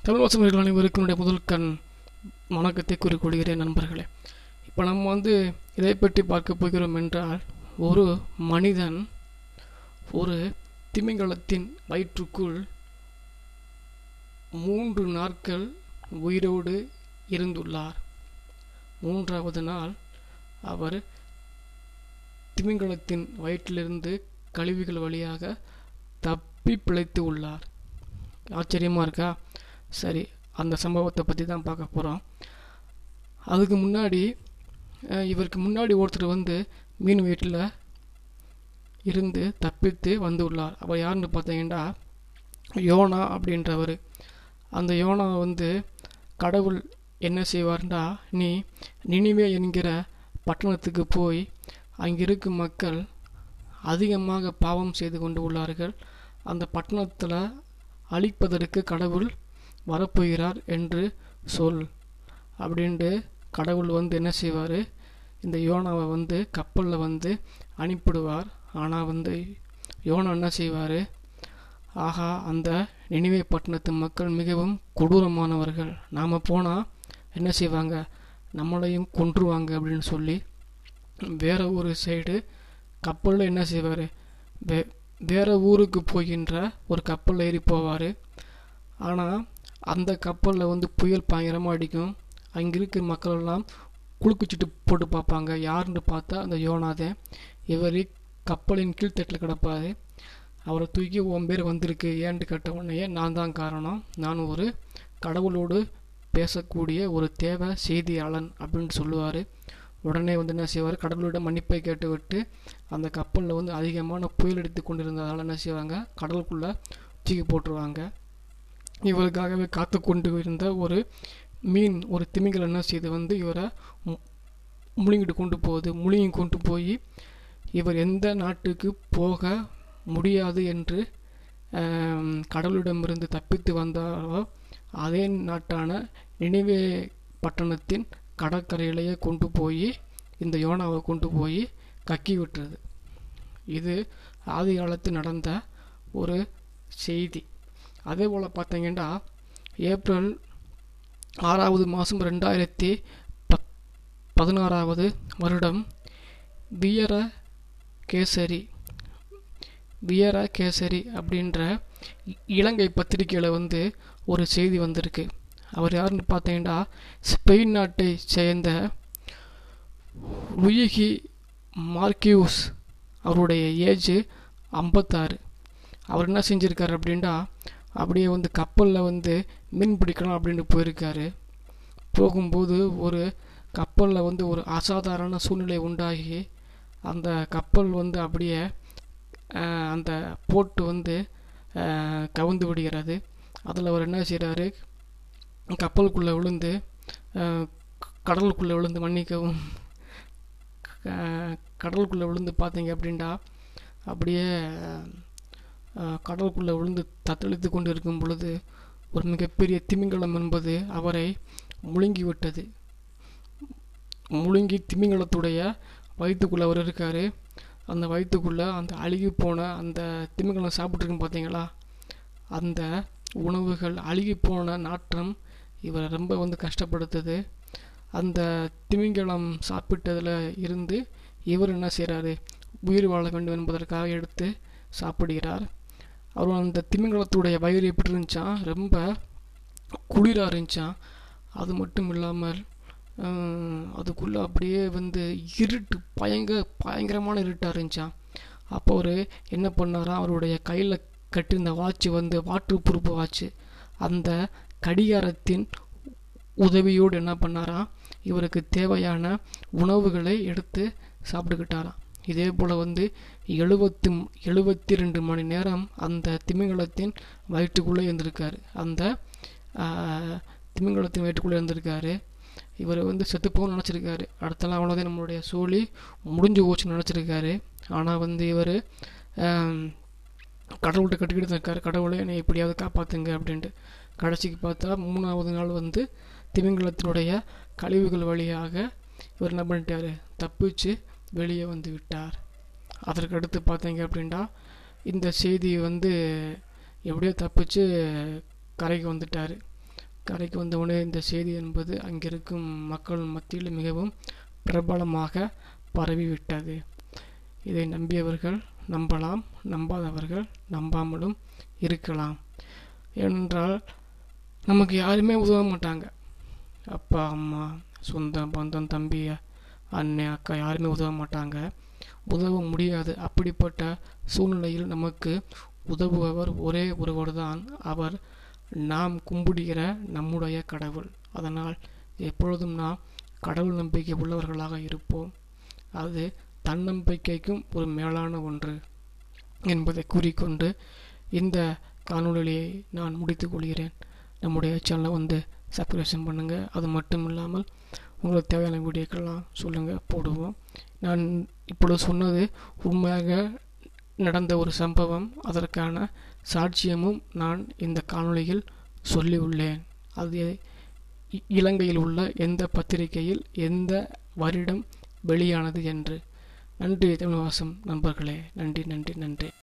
தமிழ் வாசகர்கள் அனைவருக்கும் என்னுடைய முதல் கண் வணக்கத்தை கூறிக்கொள்கிறேன் நண்பர்களே இப்போ நம்ம வந்து இதை பற்றி பார்க்க போகிறோம் என்றால் ஒரு மனிதன் ஒரு திமிங்கலத்தின் வயிற்றுக்குள் மூன்று நாட்கள் உயிரோடு இருந்துள்ளார் மூன்றாவது நாள் அவர் திமிங்கலத்தின் வயிற்றிலிருந்து கழிவுகள் வழியாக தப்பி பிழைத்து உள்ளார் ஆச்சரியமாக இருக்கா சரி அந்த சம்பவத்தை பற்றி தான் பார்க்க போகிறோம் அதுக்கு முன்னாடி அஹ், இவருக்கு முன்னாடி ஒருத்தர் வந்து மீன் வீட்டில் இருந்து தப்பித்து வந்துள்ளார் அவர் யாருன்னு பார்த்தீங்கன்னா யோனா அப்படின்றவர் அந்த யோனா வந்து கடவுள் என்ன செய்வார்னா நீ நினிவே என்கிற பட்டணத்துக்கு போய் அங்கிருக்கும் மக்கள் அதிகமாக பாவம் செய்து கொண்டு உள்ளார்கள் அந்த பட்டணத்தில் அழிப்பதற்கு கடவுள் வரப்போகிறார் என்று சொல் அப்படின்ட்டு கடவுள் வந்து என்ன செய்வார் இந்த யோனாவை வந்து கப்பலில் வந்து அனுப்பிடுவார் ஆனால் வந்து யோனா என்ன செய்வார் ஆகா அந்த நினைவே பட்டணத்து மக்கள் மிகவும் கொடூரமானவர்கள் நாம் போனால் என்ன செய்வாங்க நம்மளையும் கொன்றுவாங்க அப்படின்னு சொல்லி வேற ஒரு சைடு கப்பலில் என்ன செய்வார் வே வேற ஊருக்கு போகின்ற ஒரு கப்பலில் ஏறி போவார் ஆனால் அந்த கப்பலில் வந்து புயல் பயங்கரமாக அடிக்கும் அங்கே இருக்கிற மக்கள் எல்லாம் குலுக்குச்சிட்டு போட்டு பார்ப்பாங்க யாருன்னு பார்த்தா அந்த யோனாதே இவர் கப்பலின் கீழ்த்தட்டில் கிடப்பாரு அவரை தூக்கி உன் பேர் வந்திருக்கு ஏன்ட்டு கேட்ட உடனேயே நான் தான் காரணம் நான் ஒரு கடவுளோடு பேசக்கூடிய ஒரு தேவை செய்தியாளன் அப்படின்னு சொல்லுவார் உடனே வந்து என்ன செய்வார் கடவுளோட மன்னிப்பை கேட்டுவிட்டு அந்த கப்பலில் வந்து அதிகமான புயல் அடித்து கொண்டிருந்ததால் என்ன செய்வாங்க கடலுக்குள்ளே தூக்கி போட்டுருவாங்க இவருக்காகவே காத்து கொண்டு இருந்த ஒரு மீன் ஒரு திமிங்கலம் என்ன செய்து வந்து இவரை மு- முழுங்கிட்டு கொண்டு போகுது முழுங்கி கொண்டு போய் இவர் எந்த நாட்டுக்கு போக முடியாது என்று ஆம், கடவுளிடமிருந்து தப்பித்து வந்தாரோ அதே நாட்டான நினைவே பட்டணத்தின் கடற்கரையிலேயே கொண்டு போய் இந்த யோனாவை கொண்டு போய் கக்கி விட்டுறது இது ஆதி காலத்தில் நடந்த ஒரு செய்தி அதே போல் பார்த்தீங்கன்னா ஏப்ரல் ஆறாவது மாதம் ரெண்டாயிரத்தி பத் பதினாறாவது வருடம் வியர கேசரி வியர கேசரி அப்படின்ற இ- இலங்கை பத்திரிக்கையில் வந்து ஒரு செய்தி வந்திருக்கு அவர் யாருன்னு பார்த்தீங்கன்னா ஸ்பெயின் நாட்டை சேர்ந்த லுயிகி மார்க்கியூஸ் அவருடைய ஏஜ் ஐம்பத்தாறு அவர் என்ன செஞ்சுருக்காரு அப்படின்னா அப்படியே வந்து கப்பலில் வந்து மீன் பிடிக்கலாம் அப்படின்னு போயிருக்காரு போகும்போது ஒரு கப்பலில் வந்து ஒரு அசாதாரண சூழ்நிலை உண்டாகி அந்த கப்பல் வந்து அப்படியே ஆஹ், அந்த போட்டு வந்து ஆஹ், கவுந்து விடுகிறது அதில் அவர் என்ன செய்கிறாரு கப்பலுக்குள்ளே விழுந்து ஆஹ், க- கடலுக்குள்ளே விழுந்து மன்னிக்கவும் க- கடலுக்குள்ளே விழுந்து பார்த்தீங்க அப்படின்னா அப்படியே ஆஹ், கடலுக்குள்ளே விழுந்து தத்தளித்து கொண்டு இருக்கும் பொழுது ஒரு மிகப்பெரிய திமிங்கலம் என்பது அவரை முழுங்கி விட்டது முழுங்கி திமிங்கலத்துடைய வயிற்றுக்குள்ளே அவர் இருக்கார் அந்த வயிற்றுக்குள்ளே அந்த அழுகி போன அந்த திமிங்கலம் சாப்பிட்ருக்கும் பார்த்தீங்களா அந்த உணவுகள் அழுகி போன நாற்றம் இவரை ரொம்ப வந்து கஷ்டப்படுத்துது அந்த திமிங்கலம் சாப்பிட்டதில் இருந்து இவர் என்ன செய்கிறாரு உயிர் வாழ வேண்டும் என்பதற்காக எடுத்து சாப்பிடுகிறார் அவர் அந்த திமிங்கலத்துடைய வயிறு எப்படி இருந்துச்சான் ரொம்ப குளிராக இருந்துச்சான் அது மட்டும் இல்லாமல் அதுக்குள்ளே அப்படியே வந்து இருட்டு பயங்க பயங்கரமான இருட்டாக இருந்துச்சான் அப்போ அவர் என்ன பண்ணாராம் அவருடைய கையில் கட்டியிருந்த வாட்ச் வந்து வாட்டர் ப்ரூஃப் வாட்ச் அந்த கடிகாரத்தின் உதவியோடு என்ன பண்ணாராம் இவருக்கு தேவையான உணவுகளை எடுத்து சாப்பிட்டுக்கிட்டாராம் இதே போல் வந்து எழுபத்து எழுபத்தி ரெண்டு மணி நேரம் அந்த திமிங்கலத்தின் வயிற்றுக்குள்ளே இருந்திருக்காரு அந்த ஆஹ், திமிங்கலத்தின் வயிற்றுக்குள்ளே இருந்திருக்காரு இவர் வந்து செத்துப்போன்னு நினச்சிருக்காரு அடுத்தலாம் அவ்வளோதான் நம்மளுடைய சோழி முடிஞ்சு போச்சுன்னு நினச்சிருக்காரு ஆனால் வந்து இவர் கடவுள்கிட்ட கட்டிக்கிட்டு தான் இருக்காரு கடவுளே என்னை எப்படியாவது காப்பாற்றுங்க அப்படின்ட்டு கடைசிக்கு பார்த்தா மூணாவது நாள் வந்து திமிங்கலத்தினுடைய கழிவுகள் வழியாக இவர் என்ன பண்ணிட்டாரு தப்பிச்சு வெளியே வந்து விட்டார் அதற்கு அடுத்து பார்த்தீங்க அப்படின்னா இந்த செய்தி வந்து எப்படியோ தப்பிச்சு கரைக்கு வந்துட்டார் கரைக்கு வந்தவுடனே இந்த செய்தி என்பது அங்கிருக்கும் மக்கள் மத்தியில் மிகவும் பிரபலமாக பரவிவிட்டது இதை நம்பியவர்கள் நம்பலாம் நம்பாதவர்கள் நம்பாமலும் இருக்கலாம் ஏனென்றால் நமக்கு யாருமே உதவ மாட்டாங்க அப்பா அம்மா சொந்தம் பந்தம் தம்பி அண்ணன் அக்கா யாருமே உதவ மாட்டாங்க உதவ முடியாது அப்படிப்பட்ட சூழ்நிலையில் நமக்கு உதவுபவர் ஒரே ஒருவர் தான் அவர் நாம் கும்பிடுகிற நம்முடைய கடவுள் அதனால் எப்பொழுதும் நாம் கடவுள் நம்பிக்கை உள்ளவர்களாக இருப்போம் அது தன்னம்பிக்கைக்கும் ஒரு மேலான ஒன்று என்பதை கூறிக்கொண்டு இந்த காணொளியை நான் முடித்துக் கொள்கிறேன் நம்முடைய சேனலை வந்து சப்ஸ்கிரிப்ஷன் பண்ணுங்கள் அது மட்டும் இல்லாமல் உங்களுக்கு தேவையான வீடியோக்கெல்லாம் சொல்லுங்கள் போடுவோம் நான் இப்பொழுது சொன்னது உண்மையாக நடந்த ஒரு சம்பவம் அதற்கான சாட்சியமும் நான் இந்த காணொளியில் சொல்லியுள்ளேன் அது இ- இலங்கையில் உள்ள எந்த பத்திரிகையில் எந்த வருடம் வெளியானது என்று நன்றி தமிழ்வாசம் நண்பர்களே நன்றி நன்றி நன்றி